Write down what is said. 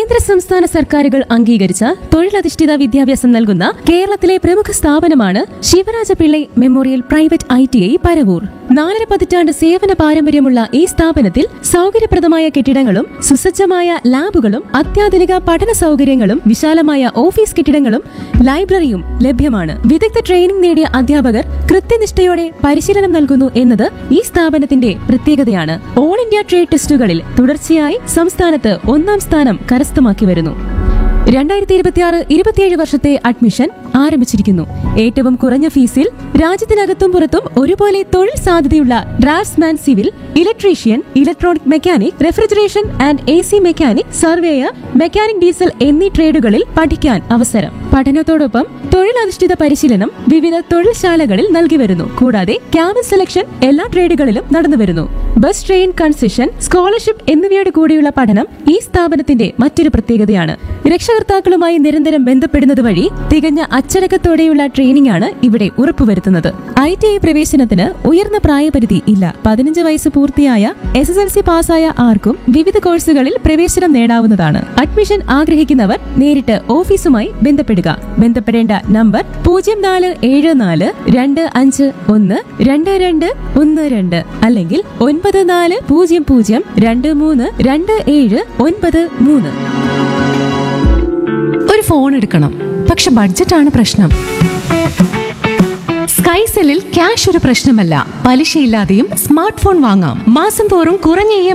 കേന്ദ്ര സംസ്ഥാന സർക്കാരുകൾ അംഗീകരിച്ച തൊഴിലധിഷ്ഠിത വിദ്യാഭ്യാസം നൽകുന്ന കേരളത്തിലെ പ്രമുഖ സ്ഥാപനമാണ് Sivaraja Pillai memorial private I T I Paravur നാലര പതിറ്റാണ്ട് സേവന പാരമ്പര്യമുള്ള ഈ സ്ഥാപനത്തിൽ സൗകര്യപ്രദമായ കെട്ടിടങ്ങളും സുസജ്ജമായ ലാബുകളും അത്യാധുനിക പഠന സൗകര്യങ്ങളും വിശാലമായ ഓഫീസ് കെട്ടിടങ്ങളും ലൈബ്രറിയും ലഭ്യമാണ് വിദഗ്ധ ട്രെയിനിംഗ് നേടിയ അധ്യാപകർ കൃത്യനിഷ്ഠയോടെ പരിശീലനം നൽകുന്നു എന്നത് ഈ സ്ഥാപനത്തിന്റെ പ്രത്യേകതയാണ് ഓൾ ഇന്ത്യ ട്രേഡ് ടെസ്റ്റുകളിൽ തുടർച്ചയായി സംസ്ഥാനത്ത് ഒന്നാം സ്ഥാനം കരസ്ഥമാക്കി വരുന്നു രണ്ടായിരത്തി ഇരുപത്തിയാറ് ഇരുപത്തിയേഴ് വർഷത്തെ അഡ്മിഷൻ ആരംഭിച്ചിരിക്കുന്നു ഏറ്റവും കുറഞ്ഞ ഫീസിൽ രാജ്യത്തിനകത്തും പുറത്തും ഒരുപോലെ തൊഴിൽ സാധ്യതയുള്ള draftsman civil electrician electronic mechanic refrigeration and A C mechanic surveyor mechanic diesel എന്നീ ട്രേഡുകളിൽ പഠിക്കാൻ അവസരം പഠനത്തോടൊപ്പം തൊഴിലധിഷ്ഠിത പരിശീലനം വിവിധ തൊഴിൽശാലകളിൽ നൽകി വരുന്നു കൂടാതെ ക്യാമ്പസ് സെലക്ഷൻ എല്ലാ ട്രേഡുകളിലും നടന്നു വരുന്നു ബസ് ട്രെയിൻ കൺസെഷൻ സ്കോളർഷിപ്പ് എന്നിവയോട് കൂടിയുള്ള പഠനം ഈ സ്ഥാപനത്തിന്റെ മറ്റൊരു പ്രത്യേകതയാണ് രക്ഷകർത്താക്കളുമായി നിരന്തരം ബന്ധപ്പെടുന്നത് വഴി തികഞ്ഞ അച്ചടക്കത്തോടെയുള്ള ട്രെയിനിംഗ് ആണ് ഇവിടെ ഉറപ്പുവരുത്തുന്നത് ഐ ടി ഐ പ്രവേശനത്തിന് ഉയർന്ന പ്രായപരിധി ഇല്ല പതിനഞ്ച് വയസ്സ് പൂർത്തിയായ എസ് എസ് എൽ സി പാസ്സായ ആർക്കും വിവിധ കോഴ്സുകളിൽ പ്രവേശനം നേടാവുന്നതാണ് അഡ്മിഷൻ ആഗ്രഹിക്കുന്നവർ നേരിട്ട് ഓഫീസുമായി ബന്ധപ്പെടുക ബന്ധപ്പെടേണ്ട നമ്പർ പൂജ്യം നാല് ഏഴ് നാല് രണ്ട് അഞ്ച് ഒന്ന് രണ്ട് രണ്ട് ഒന്ന് രണ്ട് അല്ലെങ്കിൽ ഒൻപത് നാല് പൂജ്യം പൂജ്യം രണ്ട് മൂന്ന് രണ്ട് ഏഴ് ഒൻപത് മൂന്ന് ഒരു ഫോൺ എടുക്കണം പക്ഷെ ബഡ്ജറ്റാണ് പ്രശ്നം സ്കൈസെല്ലിൽ ക്യാഷ് ഒരു പ്രശ്നമല്ല പലിശയില്ലാതെയും സ്മാർട്ട് ഫോൺ വാങ്ങാം മാസം തോറും കുറഞ്ഞ ഇ